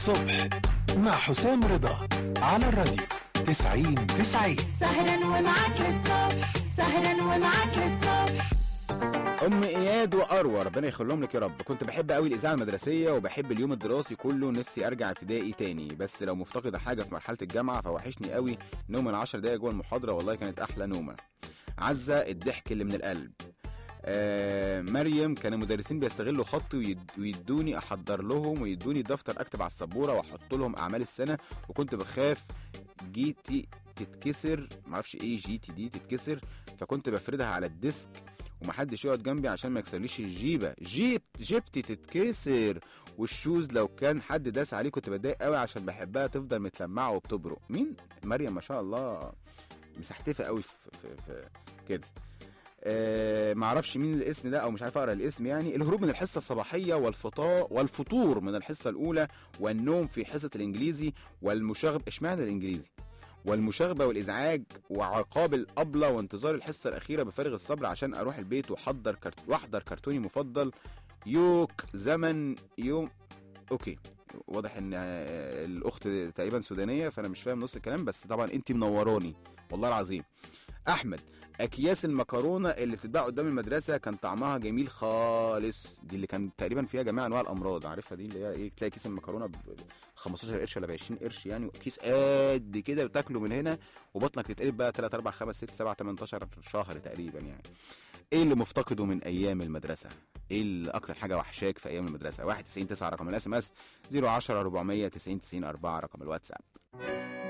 الصبح مع حسام رضا على الراديو 90 90 سهرا ومعاك للصبح سهرا ومعاك للصبح ام اياد واروى ربنا يخليهم لك يا رب كنت بحب قوي الاذاعه المدرسيه وبحب اليوم الدراسي كله نفسي ارجع ابتدائي تاني بس لو مفتقده حاجه في مرحله الجامعه فوحشني قوي نوم العشر دقايق جوه المحاضره والله كانت احلى نومه عزه الضحك اللي من القلب آه مريم كان المدرسين بيستغلوا خطي ويد- ويدوني احضر لهم ويدوني دفتر اكتب على السبوره واحط لهم اعمال السنه وكنت بخاف جيتي تتكسر معرفش ايه جيتي دي تتكسر فكنت بفردها على الديسك ومحدش يقعد جنبي عشان ما يكسرليش الجيبه جيب جبتي تتكسر والشوز لو كان حد داس عليه كنت بتضايق قوي عشان بحبها تفضل متلمعه وبتبرق مين مريم ما شاء الله مسحتفه قوي في, في, في كده آه معرفش مين الاسم ده او مش عارف اقرا الاسم يعني الهروب من الحصه الصباحيه والفطار والفطور من الحصه الاولى والنوم في حصه الانجليزي والمشاغب اشمعنى الانجليزي والمشاغبه والازعاج وعقاب الابله وانتظار الحصه الاخيره بفارغ الصبر عشان اروح البيت واحضر كرت... واحضر كرتوني مفضل يوك زمن يوم اوكي واضح ان آه، الاخت تقريبا سودانيه فانا مش فاهم نص الكلام بس طبعا انت منوراني والله العظيم احمد اكياس المكرونه اللي بتتباع قدام المدرسه كان طعمها جميل خالص دي اللي كان تقريبا فيها جميع انواع الامراض عارفها دي اللي هي ايه تلاقي كيس المكرونه ب 15 قرش ولا ب 20 قرش يعني كيس قد كده وتاكله من هنا وبطنك تتقلب بقى 3 4 5 6 7 18 شهر تقريبا يعني ايه اللي مفتقده من ايام المدرسه ايه اللي اكتر حاجه وحشاك في ايام المدرسه 1 90 9 رقم الاس ام اس 010 400 90 90 4 رقم الواتساب